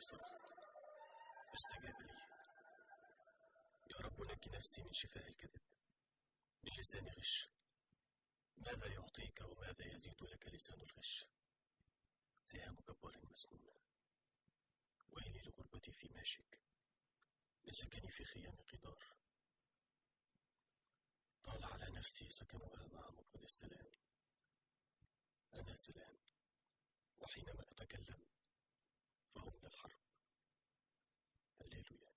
صرخت فاستجاب لي يا رب نجي نفسي من شفاه الكذب من لسان غش ماذا يعطيك وماذا يزيد لك لسان الغش سهام جبار مسنونة ويلي لغربتي في ماشك لسكني في خيام قدار طال على نفسي سكنها مع مقعد السلام أنا سلام وحينما أتكلم فهو من الحرب هللويا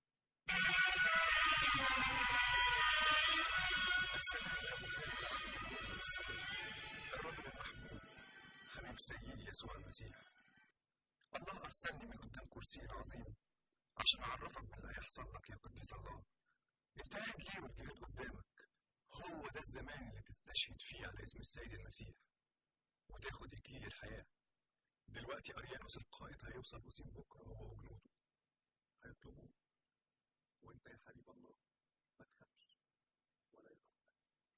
السلام يا أبو فارق الأحمد السلام الرجل المحبوب حبيب سيدي يسوع المسيح الله أرسلني من قدام كرسي العظيم عشان أعرفك باللي هيحصل لك يا قديس الله أنت قاعد ليه والجهاد قدامك هو ده الزمان اللي تستشهد فيه على اسم السيد المسيح وتاخد إكليل الحياة دلوقتي أريانوس القائد هيوصل وسيم بكرة هو وجنوده هيطلبوه وأنت يا حبيب الله ما تخافش ولا يخافك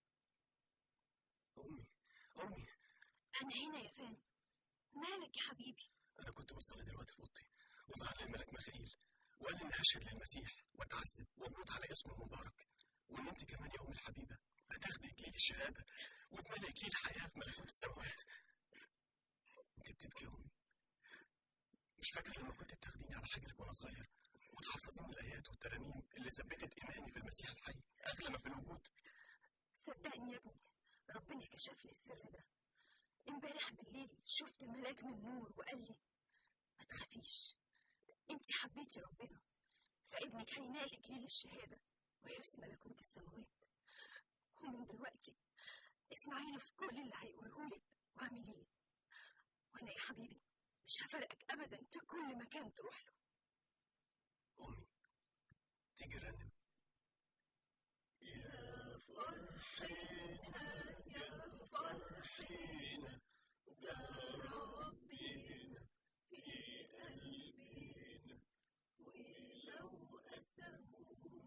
أمي أمي أنا هنا يا فندم مالك يا حبيبي أنا كنت بصلي دلوقتي في أوضتي وظهر لي الملك ميخائيل وقال لي إني هشهد للمسيح وأتعذب وأموت على اسمه المبارك وإن أنت كمان يا أم الحبيبة هتاخدي إكليل الشهادة وتملي إكليل الحياة في ملكوت السماوات أنت بتبكي يا أمي مش فاكر لما كنت بتاخديني على حجرك وأنا صغير وتحفظيني الآيات والترانيم اللي ثبتت إيماني في المسيح الحي أغلى ما في الوجود صدقني يا ابني ربنا كشف لي السر ده امبارح بالليل شفت ملاك من نور وقال لي ما تخافيش انت حبيتي ربنا فابنك هينال اكليل الشهاده ويرث ملكوت السماوات ومن دلوقتي اسمعي له في كل اللي هيقوله لك واعمليه وانا يا حبيبي مش هفرقك ابدا في كل مكان تروح له أمي تيجي رنم يا فرحي